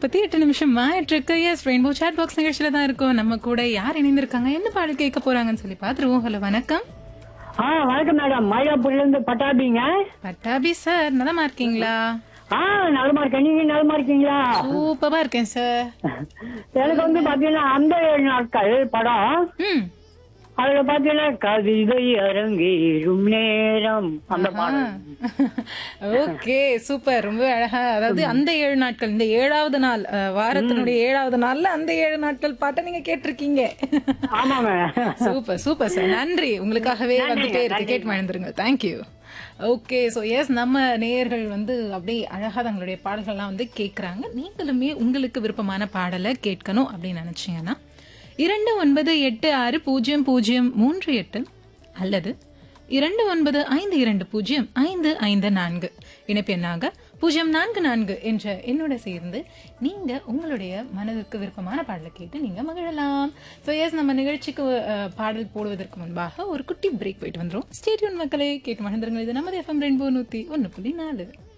முப்பத்தி எட்டு நிமிஷம் ஆயிட்டு இருக்கு எஸ் ரெயின்போ சாட் பாக்ஸ் நிகழ்ச்சியில தான் இருக்கோம் நம்ம கூட யார் இணைந்திருக்காங்க என்ன பாடல் கேட்க போறாங்கன்னு சொல்லி பாத்துருவோம் ஹலோ வணக்கம் ஆ வணக்கம் மேடம் மயிலாப்பூர்ல இருந்து பட்டாபிங்க பட்டாபி சார் நலமா இருக்கீங்களா ஆ நலமா இருக்கேன் நீங்க நலமா இருக்கீங்களா சூப்பரா இருக்கேன் சார் எனக்கு வந்து பாத்தீங்கன்னா அந்த ஏழு நாட்கள் படம் ம் அதுல பாத்தீங்கன்னா கவிதை அரங்கேறும் நேரம் அந்த பாடம் ஓகே சூப்பர் ரொம்ப அழகா அதாவது அந்த ஏழு நாட்கள் இந்த ஏழாவது நாள் அஹ், வாரத்தினுடைய ஏழாவது நாள்ல அந்த ஏழு நாட்கள் பாட்டை நீங்க கேட்டிருக்கீங்க ஆமாங்க சூப்பர் சூப்பர் சார் நன்றி உங்களுக்காகவே வந்துட்டே இருக்கு கேட்டு மறந்துருங்க தேங்க்யூ ஓகே ஸோ எஸ் நம்ம நேயர்கள் வந்து அப்படியே அழகாக தங்களுடைய பாடல்கள்லாம் வந்து கேட்குறாங்க நீங்களுமே உங்களுக்கு விருப்பமான பாடலை கேட்கணும் அப்படின்னு நினச்சிங்கன்னா இரண்டு ஒன்பது எட்டு ஆறு பூஜ்ஜியம் பூஜ்ஜியம் மூன்று எட்டு அல்லது இரண்டு ஒன்பது ஐந்து இரண்டு பூஜ்ஜியம் ஐந்து ஐந்து நான்கு இணைப்பு எண்ணாக பூஜ்ஜியம் நான்கு நான்கு என்ற என்னோட சேர்ந்து நீங்க உங்களுடைய மனதிற்கு விருப்பமான பாடலை கேட்டு நீங்க மகிழலாம் ஸோ எஸ் நம்ம நிகழ்ச்சிக்கு அஹ், பாடல் போடுவதற்கு முன்பாக ஒரு குட்டி பிரேக் போயிட்டு வந்துடும் ஸ்டேடியோன் மக்களை கேட்டு மகிழ்ந்துருங்க இது நமது எஃப்எம் ரெயின்போ நூத்தி ஒன்று புள்ளி நாலு